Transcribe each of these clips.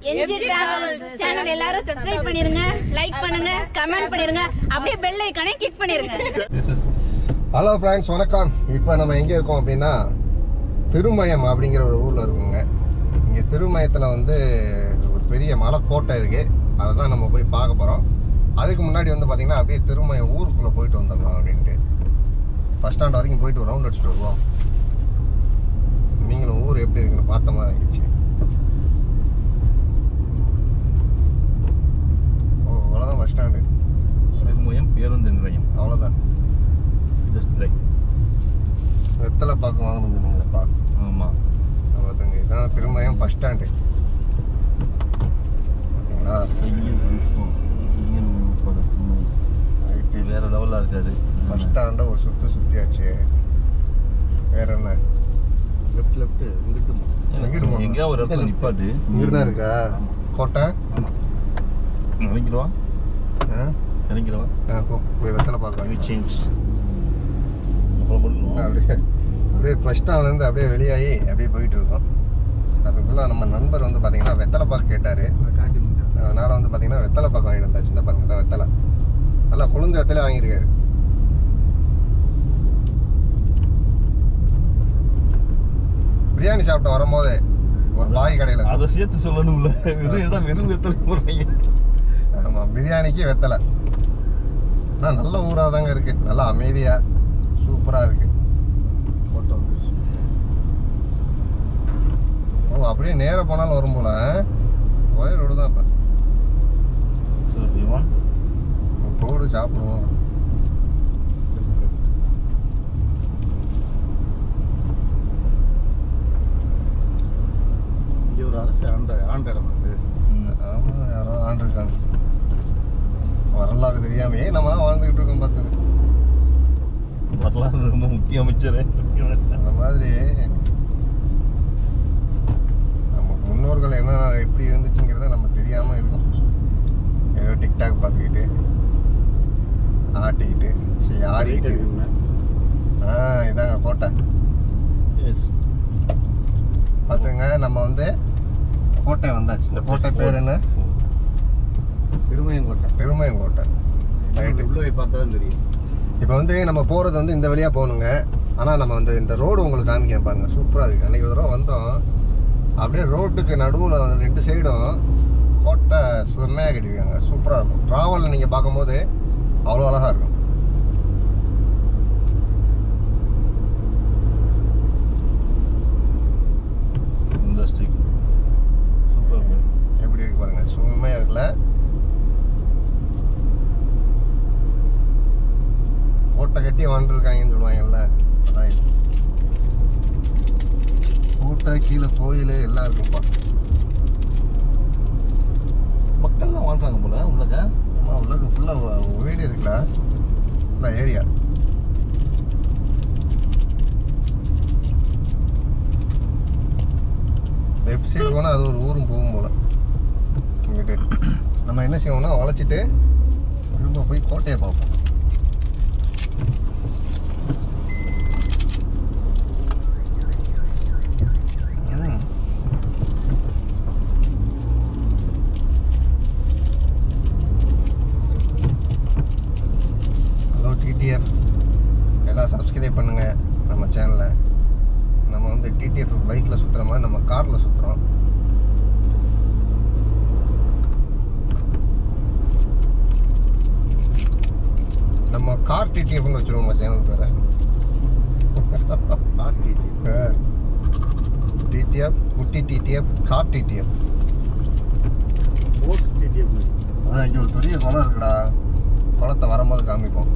NG travels channel எல்லாரும் subscribe பண்ணிருங்க like பண்ணுங்க கமெண்ட் பண்ணிருங்க அப்படியே பெல் ஐக்கானே கிளிக் பண்ணிருங்க ஹலோ ஃப்ரெண்ட்ஸ் வணக்கம் இப்போ நம்ம எங்கே இருக்கோம் அப்படின்னா திருமயம் அப்படிங்கிற ஒரு ஊரில் இருக்கோங்க இங்கே திருமயத்தில் வந்து ஒரு பெரிய மலைக்கோட்டை இருக்குது அதை தான் நம்ம போய் பார்க்க போகிறோம் அதுக்கு முன்னாடி வந்து பார்த்திங்கன்னா அப்படியே திருமயம் ஊருக்குள்ளே போயிட்டு வந்துடலாம் அப்படின்ட்டு பஸ் ஸ்டாண்ட் வரைக்கும் போயிட்டு ஒரு ரவுண்ட் அடிச்சுட்டு வருவோம் நீங்களும் ஊர் எப்படி இருக்குன்னு பார்த்த மாதிரி ஆகிடுச்சு ஓ அவ்வளோதான் பஸ் ஸ்டாண்டு திருமயம் பேருந்து நிலையம் அவ்வளோதான் ஜஸ்ட் பிரேக் வெத்தலை பாக்கு வாங்கணும் சொன்னீங்களப்பா ஆமாம் பார்த்துங்க இதான் திருமயம் பஸ் ஸ்டாண்டு பார்த்தீங்களா ரைட்டு வேற லெவலில் இருக்காது பஸ் ஸ்டாண்டை ஒரு சுற்று சுற்றியாச்சு வேற என்ன லெஃப்ட் லெஃப்ட் இங்கிட்டு எங்கிட்டு போகணும்? எங்கேயா ஒரு இடத்துல நிப்பாட்டு இங்கிட்டு தான் இருக்கா கோட்டை இறங்கிடுவா ஆ இறங்கிடுவா ஆ, போ போய் வெத்தலை பார்க்கலாம் சேஞ்ச் அப்புறம் போட்டுருவோம் அப்படியே அப்படியே பஸ் ஸ்டாண்ட்லேருந்து அப்படியே வெளியாகி அப்படியே போயிட்டு இருக்கோம் அதுக்குள்ளே நம்ம நண்பர் வந்து பார்த்தீங்கன்னா வெத்தலை பாக்கு கேட்டார் காட்டி முடிஞ்சா அதனால வந்து பார்த்தீங்கன்னா வெத்தலை பாக்கு வாங்கிட்டு வந்தாச்சு இந்த பாருங்க தான் வெத்தலை நல்லா குளிர்ந்த வெத்தலை வாங்கியிருக்காரு பிரியாணி சாப்பிட்டு வரும்போது ஒரு பாய் கடையில் அதை சேர்த்து சொல்லணும்ல வெறும் இடம் வெறும் வெத்தலை போடுறீங்க ஆமாம் பிரியாணிக்கு வெத்தலை ஆனால் நல்ல ஊராக தாங்க இருக்குது நல்லா அமைதியாக சூப்பராக இருக்குது ஃபோட்டோ வந்துச்சு ஓ அப்படியே நேராக போனாலும் வரும் போல ஒரே ரோடு தான் இப்போ சரி பிரிவான் போடு சாப்பிடுவோம் இங்கே ஒரு அரசு ஆண்ட ஆண்ட இடம் அது ஆமாம் யாரோ ஆண்டிருக்காங்க வரலாறு தெரியாமையே நம்ம தான் வாழ்ந்துக்கிட்டு இருக்கோம் பார்த்துங்க வரலாறு ரொம்ப முக்கிய அமைச்சரே அந்த மாதிரி நம்ம முன்னோர்கள் என்ன எப்படி இருந்துச்சுங்கிறத நம்ம தெரியாமல் இருக்கும் ஏதோ டிக்டாக் பார்த்துக்கிட்டு ஆட்டிக்கிட்டு சரி ஆடிக்கிட்டு ஆ இதாங்க கோட்டை பார்த்துங்க நம்ம வந்து கோட்டை வந்தாச்சு இந்த கோட்டை பேர் என்ன திருமயங்கோட்டை பெருமையம் கோட்டை ரைட்டு உள்ள போய் பார்த்தா தான் தெரியும் இப்போ வந்து நம்ம போகிறது வந்து இந்த வழியாக போகணுங்க ஆனால் நம்ம வந்து இந்த ரோடு உங்களுக்கு காமிக்கிறேன் பாருங்க சூப்பராக இருக்குது அன்றைக்கி ஒரு தடவை வந்தோம் அப்படியே ரோட்டுக்கு நடுவில் வந்து ரெண்டு சைடும் கோட்டை செம்மையாக கட்டியிருக்காங்க சூப்பராக இருக்கும் ட்ராவலில் நீங்கள் பார்க்கும்போது அவ்வளோ அழகாக இருக்கும் இண்டஸ்ட்ரிக் சூப்பர் எப்படி இருக்கு பாருங்க செம்மையாக இருக்குல்ல கோட்டை கட்டி வாழ்ந்துருக்காங்கன்னு சொல்லுவாங்கல்ல அதான் இது கோட்டை கீழே கோயில் எல்லாம் இருக்கும்ப்பா மக்கள்லாம் வாழ்றாங்க போல உள்ளக ஆமாம் உள்ளது ஃபுல்லாக வீடு இருக்குல்ல ஃபுல்லாக ஏரியா லெஃப்ட் சைடு போனால் அது ஒரு ஊரும் போகும் போல் இங்கிட்டு நம்ம என்ன செய்வோம்னா வளைச்சிட்டு திரும்ப போய் கோட்டையை பார்ப்போம் ம். ஹலோ டிடிஎஃப் எல்லாம் சப்ஸ்கிரைப் பண்ணுங்கள் நம்ம சேனலில் நம்ம வந்து டிடிஎஃப் பைக்கில் சுற்றுற மாதிரி நம்ம காரில் சுற்றுறோம் நம்ம கார் டிடிஎஃப்னு வச்சுருவோம் நம்ம சேனல் பேரை ஆர்டிடி டிடிஎஃப் குட்டி TTF car TTF post TTF அதான் இங்கே ஒரு பெரிய குளம் இருக்குடா குளத்தை வரும்போது காமிப்போம்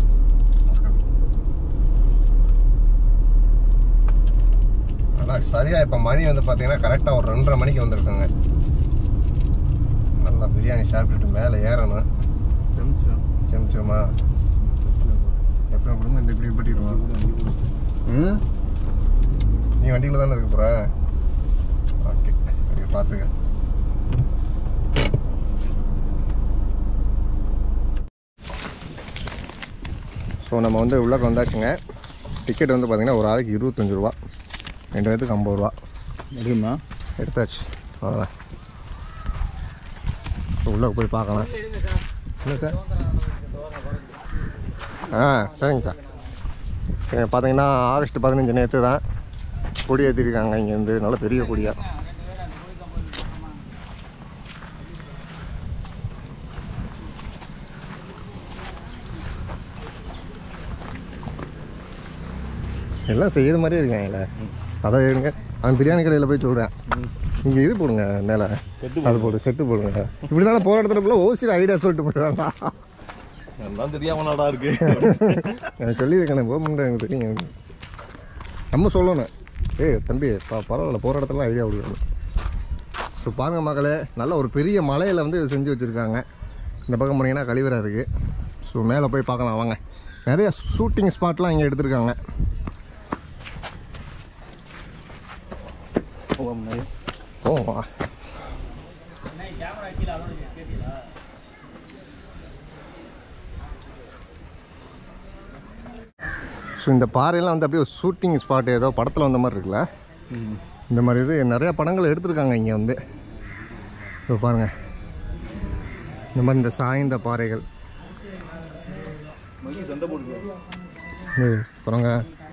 ஆனால் சரியா இப்போ மணி வந்து பார்த்தீங்கன்னா கரெக்டாக ஒரு ரெண்டரை மணிக்கு வந்திருக்குங்க நல்லா பிரியாணி சாப்பிட்டுட்டு மேலே ஏறணும் செமிச்சம் செமிச்சோமா எப்படி அப்படிமா இந்த இப்படி இப்படிடுவான் ம் நீ வண்டியில் தானே இருக்க போகிற ஓகே பார்த்துக்க ஸோ நம்ம வந்து உள்ளக்க வந்தாச்சுங்க டிக்கெட் வந்து பார்த்திங்கன்னா ஒரு ஆளுக்கு இருபத்தஞ்சு ரூபா ரெண்டு பேத்துக்கு ஐம்பது ரூபா முடியுமா எடுத்தாச்சு அவ்வளோதான் உள்ளே போய் பார்க்கலாம் இல்லை சார் ஆ சரிங்க சார் சரி பார்த்தீங்கன்னா ஆகஸ்ட் பதினஞ்சு நேற்று தான் கொடி ஏற்றிருக்காங்க இங்கேருந்து நல்ல பெரிய கொடியாக எல்லாம் செய்யற மாதிரியே இருக்காங்கல்ல அதான் இருங்க அவன் பிரியாணி கடையில் போய் சொல்கிறேன் இங்கே இது போடுங்க மேலே அது போடு செட்டு போடுங்க இப்படி தானே போகிற இடத்துல ஓசியில் ஐடியா சொல்லிட்டு போயிடுறாங்க எல்லாம் தெரியாம நாடா இருக்கு எனக்கு சொல்லியிருக்கேன் கவர்மெண்ட் எனக்கு தெரியும் நம்ம சொல்லணும் ஏய் தம்பி ப பரவாயில்ல போகிற இடத்துல ஐடியா கொடுக்கணும் ஸோ பாருங்க மக்களே நல்ல ஒரு பெரிய மலையில் வந்து இது செஞ்சு வச்சுருக்காங்க இந்த பக்கம் போனீங்கன்னா கழிவறை இருக்குது ஸோ மேலே போய் பார்க்கலாம் வாங்க நிறைய ஷூட்டிங் ஸ்பாட்லாம் இங்கே எடுத்திருக்காங்க ஓ வா ஸோ இந்த பாறையெல்லாம் வந்து அப்படியே ஒரு ஷூட்டிங் ஸ்பாட் ஏதோ படத்தில் வந்த மாதிரி இருக்குல்ல இந்த மாதிரி இது நிறையா படங்கள் எடுத்திருக்காங்க இங்கே வந்து இப்போ பாருங்கள் இந்த மாதிரி இந்த சாய்ந்த பாறைகள் இது குரங்க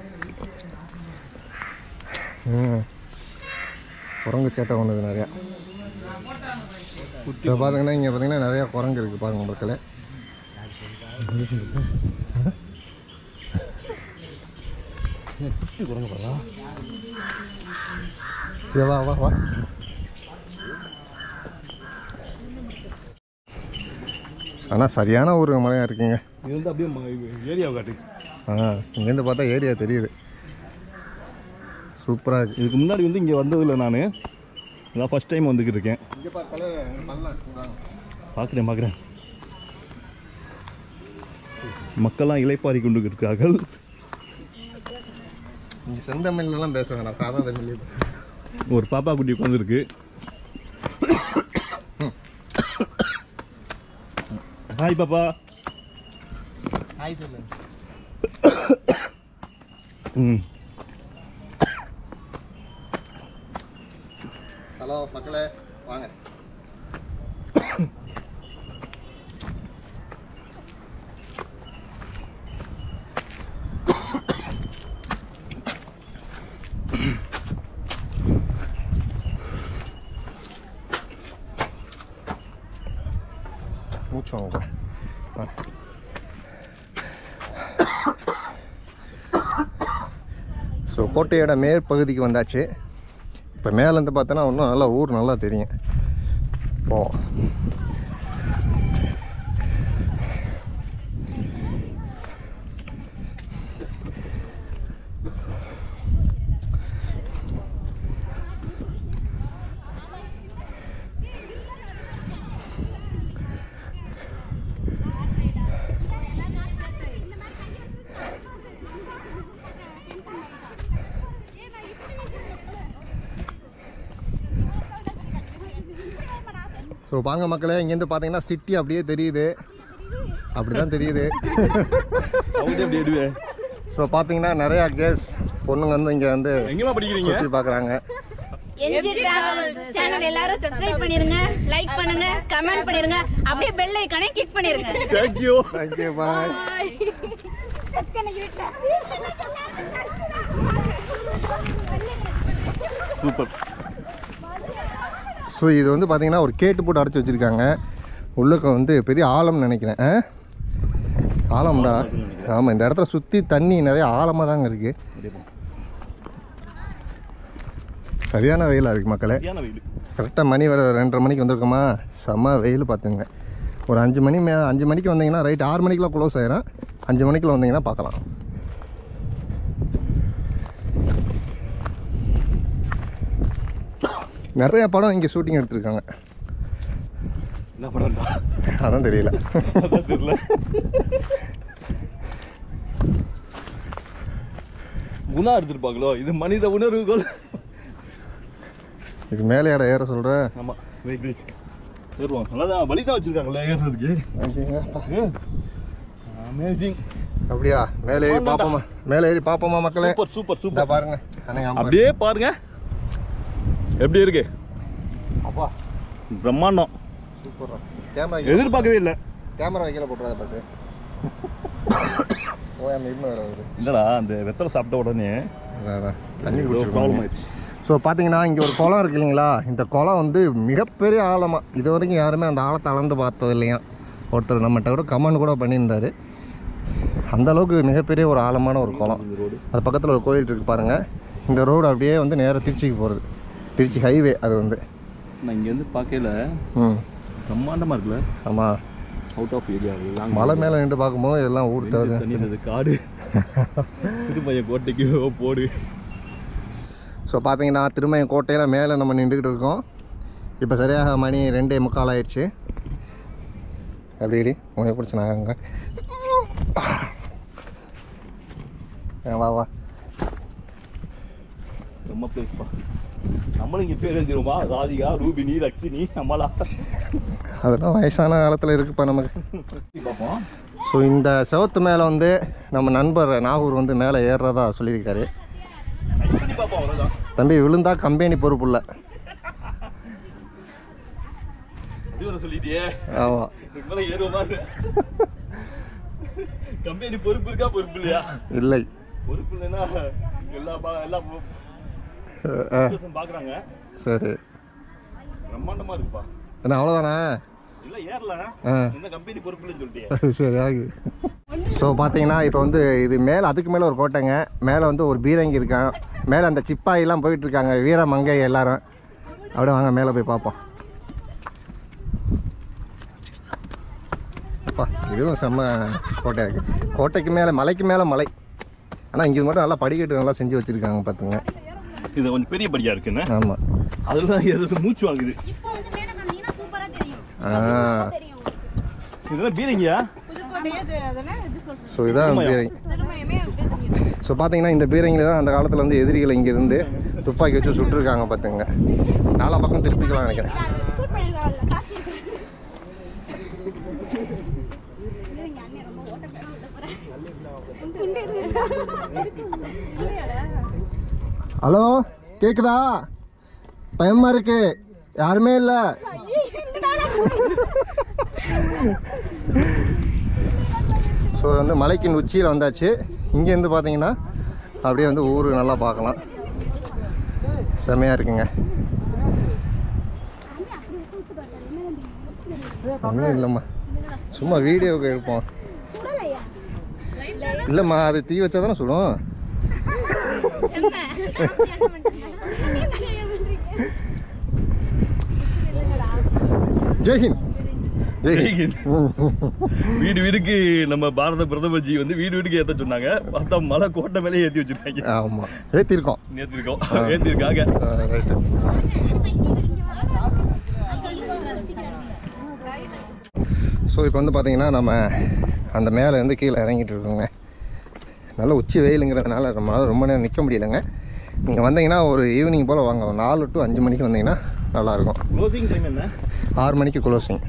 ம் குரங்கு சேட்டை ஒன்றுது நிறையா இப்போ பார்த்தீங்கன்னா இங்கே பார்த்தீங்கன்னா நிறையா குரங்கு இருக்குது பாருங்க மக்களே சரி வா வா வா ஆனால் சரியான ஒரு மலையாக இருக்குங்க இது வந்து அப்படியே ஏரியாவை காட்டு ஆ இங்கேருந்து பார்த்தா ஏரியா தெரியுது சூப்பராக இருக்கு இதுக்கு முன்னாடி வந்து இங்கே வந்ததில்லை நான் இதான் ஃபஸ்ட் டைம் வந்துக்கிட்டு இருக்கேன் இங்கே பார்த்தாலே பார்க்குறேன் பார்க்குறேன் மக்கள்லாம் இலைப்பாரி கொண்டு இருக்கிறார்கள் இங்கே செந்தமிழ்லாம் பேசுவேன் நான் சாதா தமிழ்லேயே பேசுவேன் ஒரு பாப்பா குட்டி உட்காந்துருக்கு ஹாய் பாப்பா ஹாய் சொல்லு ம் ஹலோ மக்களே வாங்க மூச்சு வாங்க வா. ஸோ கோட்டையோட மேற்பகுதிக்கு வந்தாச்சு இப்போ மேலேருந்து பார்த்தோன்னா இன்னும் நல்லா ஊர் நல்லா தெரியும் போவோம் ஸோ பாங்க மக்களே இங்கேருந்து பார்த்தீங்கன்னா சிட்டி அப்படியே தெரியுது அப்படி தான் தெரியுது அவங்க எப்படி எடுவே ஸோ பார்த்தீங்கன்னா நிறையா கேர்ள்ஸ் பொண்ணுங்க வந்து இங்கே வந்து எங்கேமா படிக்கிறீங்க சுற்றி பார்க்குறாங்க என்ஜி டிராவல்ஸ் சேனல் எல்லாரும் சப்ஸ்கிரைப் பண்ணிருங்க லைக் பண்ணுங்க கமெண்ட் பண்ணிருங்க அப்படியே பெல் ஐகானை கிளிக் பண்ணிருங்க thank you thank you bye super so இது வந்து பார்த்தீங்கன்னா ஒரு கேட்டு போட்டு அடைச்சி வச்சுருக்காங்க உள்ளுக்க வந்து பெரிய ஆழம்னு நினைக்கிறேன் ஆ? ஆழம்டா ஆமாம் இந்த இடத்துல சுற்றி தண்ணி நிறைய ஆழமாக தாங்க இருக்குது சரியான வெயிலாக இருக்குது மக்களே சரியான வீடு கரெக்டாக மணி வர ரெண்டரை மணிக்கு வந்திருக்கோமா செம்ம வெயில் பார்த்துங்க ஒரு அஞ்சு மணி மே அஞ்சு மணிக்கு வந்தீங்கன்னா ரைட் ஆறு மணிக்கெலாம் க்ளோஸ் ஆயிரும் அஞ்சு மணிக்குள்ள வந்தீங்கன்னா பார்க்கலாம் நிறைய படம் இங்கே ஷூட்டிங் எடுத்திருக்காங்க என்ன படம்டா அதான் தெரியல அதான் தெரியல குணா எடுத்திருப்பாங்களோ இது மனித உணர்வுகள் இது மேலே இடம் ஏற சொல்கிற ஆமா வெயிட் வெயிட் ஏறுவோம் நல்லா தான் வழி தான் வச்சிருக்காங்களே ஏறுறதுக்கு அமேசிங் அப்படியா மேலே ஏறி பார்ப்போமா மேலே ஏறி பார்ப்போமா மக்களே சூப்பர் சூப்பர் இதா சூப்பர் பாருங்க அன்னைக்கு ஆமா. அப்படியே பாருங்க எப்படி இருக்கு அப்பா பிரம்மாண்டம் சூப்பரா கேமரா எதிர்பார்க்கவே இல்லை கேமரா வைக்கல போட்டுறாத பஸ் ஓயாம இன்னும் வேற வருது இல்லடா அந்த வெத்தலை சாப்பிட்ட உடனே அதான், அதான். தண்ணி ப்ராப்ளம் குடிச்சிருக்கோம் ஆயிடுச்சு ஸோ பார்த்தீங்கன்னா இங்கே ஒரு குளம் இருக்கு இல்லைங்களா இந்த குளம் வந்து மிகப்பெரிய ஆழமாக இது வரைக்கும் யாருமே அந்த ஆழத்தை அளந்து பார்த்தது இல்லையா ஒருத்தர் நம்மகிட்ட கூட கமெண்ட் கூட பண்ணியிருந்தாரு அந்த அளவுக்கு மிகப்பெரிய ஒரு ஆழமான ஒரு குளம் இந்த ரோடு அது பக்கத்தில் ஒரு கோயில் இருக்கு பாருங்க இந்த ரோடு அப்படியே வந்து நேராக திருச்சிக்கு போகிறது திருச்சி ஹைவே அது வந்து நான் இங்கேருந்து பார்க்கல ம் பிரம்மாண்டமாக இருக்குல்ல ஆமாம் அவுட் ஆஃப் ஏரியா லாங் மலை மேலே நின்று பார்க்கும்போது எல்லாம் ஊர் தருது தண்ணி இருந்தது காடு திருப்பையன் கோட்டைக்கு போடு ஸோ பார்த்தீங்கன்னா திருமயம் கோட்டையில் மேலே நம்ம நின்றுக்கிட்டு இருக்கோம் இப்போ சரியாக மணி ரெண்டே முக்கால் ஆயிடுச்சு எப்படி இடி உங்களை பிடிச்சி நாங்க வா வா செம்ம பிளேஸ்ப்பா நம்மளும் இங்கே பேர் எழுதிருமா ராதிகா ரூபினி லக்ஷினி நம்மளா அதெல்லாம் வயசான காலத்தில் இருக்குப்பா நமக்கு பார்ப்போம் ஸோ இந்த செவத்து மேலே வந்து நம்ம நண்பர் நாகூர் வந்து மேலே ஏறுறதா சொல்லியிருக்காரு ட்ரை பண்ணி பார்ப்போம் அவ்வளோதான் தம்பி விழுந்தா கம்பெனி பொறுப்பு இல்லை அப்படி வர சொல்லிட்டியே ஆமாம் இதுக்கு மேலே ஏறுவோமா கம்பெனி பொறுப்பு இருக்கா பொறுப்பு இல்லையா இல்லை பொறுப்பு இல்லைன்னா எல்லா பா எல்லா அஹ், அஹ், பார்க்குறாங்க சரி பிரம்மாண்டமாக இருக்குப்பா என்ன அவ்வளோதானே இல்லை ஏறல ஆ இந்த கம்பெனி பொறுப்பு இல்லைன்னு சொல்லிட்டியே சரி ஆகு ஸோ பார்த்தீங்கன்னா இப்போ வந்து இது மேலே அதுக்கு மேலே ஒரு கோட்டைங்க மேலே வந்து ஒரு பீரங்கி இருக்கான் மேலே அந்த சிப்பாயெல்லாம் போயிட்டு இருக்காங்க வீர மங்கை எல்லாரும் அப்படியே வாங்க மேலே போய் பார்ப்போம் அப்பா இதுவும் செம்ம கோட்டையாக இருக்குது கோட்டைக்கு மேலே மலைக்கு மேலே மலை ஆனால் இங்கே மட்டும் நல்லா படிக்கட்டு நல்லா செஞ்சு வச்சுருக்காங்க பார்த்துங்க இது கொஞ்சம் பெரிய படியா இருக்குன்னு ஆமாம் அதெல்லாம் ஏறது மூச்சு வாங்குது இப்போ வந்து மேல காமிங்கன்னா சூப்பரா தெரியும் ஆ தெரியும் இதெல்லாம் பீரங்கியா ஸோ இதான் பீரங்கி ஸோ பார்த்தீங்கன்னா இந்த பீரங்கில தான் அந்த காலத்தில் வந்து எதிரிகளை இங்கேருந்து துப்பாக்கி வச்சு சுட்டிருக்காங்க பார்த்துங்க நாலா பக்கம் திருப்பிக்கலாம் நினைக்கிறேன் சூட் பண்ணிருக்காங்கல்ல காட்டி இருங்க அண்ணன் ரொம்ப ஓட்ட ஹலோ கேக்குதா பயமா இருக்கு யாருமே இல்லை ஸோ வந்து மலைக்கின் உச்சியில் வந்தாச்சு இங்கேருந்து பார்த்தீங்கன்னா அப்படியே வந்து ஊர் நல்லா பார்க்கலாம் செம்மையாக இருக்குங்க ஒன்றும் இல்லைம்மா சும்மா வீடியோவுக்கு எடுப்போம் சுடலையா இல்லைம்மா அது தீ வச்சா தானே சுடும் ஜெய்ஹிந்த் ஜெய்ஹிந்த். ம். வீடு வீடுக்கு நம்ம பாரத பிரதமர்ஜி வந்து வீடு வீடுக்கு ஏத்த சொன்னாங்க பார்த்தா மலை கோட்டை மேலே ஏத்தி வச்சிருக்காங்க ஆமாம் ஏற்றிருக்கோம் ஏத்திருக்கோம் ஏத்திருக்காங்க ரைட்டு ஸோ இப்போ வந்து பார்த்தீங்கன்னா நம்ம அந்த மேலே இருந்து கீழே இறங்கிட்டு இருக்கோங்க நல்ல உச்சி வெயிலுங்கிறதுனால நம்மளால் ரொம்ப நேரம் நிற்க முடியலைங்க நீங்கள் வந்தீங்கன்னா ஒரு ஈவினிங் போல் வாங்க ஒரு நாலு டு அஞ்சு மணிக்கு வந்தீங்கன்னா நல்லாயிருக்கும் க்ளோசிங் டைம் என்ன ஆறு மணிக்கு க்ளோசிங்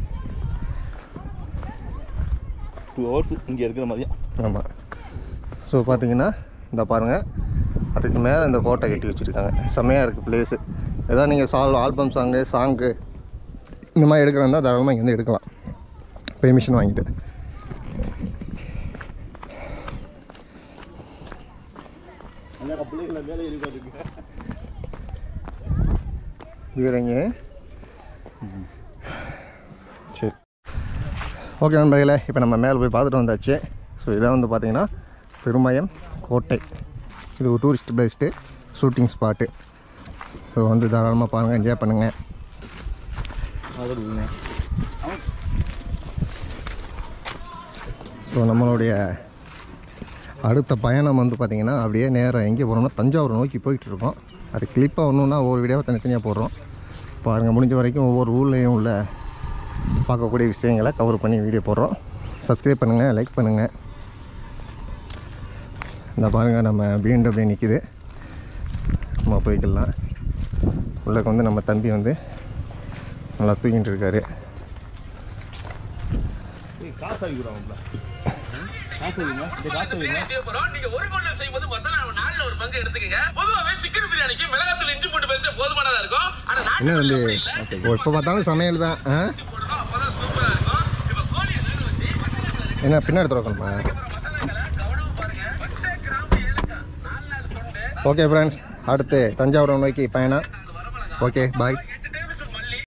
டூ ஹவர்ஸ் இங்கே இருக்கிற மாதிரியா ஆமாம் ஸோ பார்த்தீங்கன்னா இந்த பாருங்கள் அதுக்கு மேலே இந்த கோட்டை கட்டி வச்சுருக்காங்க செம்மையாக இருக்குது பிளேஸு ஏதாவது நீங்கள் சால் ஆல்பம் சாங்கு சாங்கு இந்த மாதிரி எடுக்கிறதா தாராளமாக இங்கேருந்து எடுக்கலாம் பெர்மிஷன் வாங்கிட்டு அந்த பிள்ளைகளை மேலே இருக்காதுங்க வீரங்க சரி ஓகே நண்பர்களே இப்போ நம்ம மேலே போய் பார்த்துட்டு வந்தாச்சு ஸோ இதான் வந்து பார்த்தீங்கன்னா திருமயம் கோட்டை இது ஒரு tourist place shooting spot so வந்து தாராளமாக பாருங்கள் என்ஜாய் பண்ணுங்கள் ஸோ நம்மளுடைய அடுத்த பயணம் வந்து பார்த்திங்கன்னா அப்படியே நேராக எங்கே போகிறோம்னா தஞ்சாவூர் நோக்கி போயிட்டு இருக்கோம் அது கிளிப்பாக ஒன்றுன்னா ஒவ்வொரு வீடியோவை தனித்தனியாக போடுறோம் பாருங்கள் முடிஞ்ச வரைக்கும் ஒவ்வொரு ஊர்லேயும் உள்ள பார்க்கக்கூடிய விஷயங்களை கவர் பண்ணி வீடியோ போடுறோம் சப்ஸ்கிரைப் பண்ணுங்கள் லைக் பண்ணுங்கள் இந்த பாருங்கள் நம்ம பிஎன்டபிள்யூ நிற்கிது நம்ம போய்க்கலாம் உள்ளே வந்து நம்ம தம்பி வந்து நல்லா தூங்கிட்டு இருக்காரு காசு ஆகிக்கிறாங்களா காசு வைங்க இந்த காசு வைங்க செய்யப்போறோம். நீங்க ஒரு கொண்டு செய்யும்போது மசாலா நாலுல ஒரு பங்கு எடுத்துக்கங்க பொதுவாவே சிக்கன் பிரியாணிக்கு மிளகாத்தூள் இஞ்சி போட்டு பேச போதுமானதா இருக்கும் ஆனா நாட்டு என்ன கோழில தம்பி அப்படி இல்ல. ஓ இப்போ பார்த்தாலும் சமையல் தான் ஆ போடணும். என்ன பின்னாடி திறக்கணுமா ஓகே ஃப்ரெண்ட்ஸ் அடுத்து தஞ்சாவூர் நோக்கி பயணம் ஓகே பாய்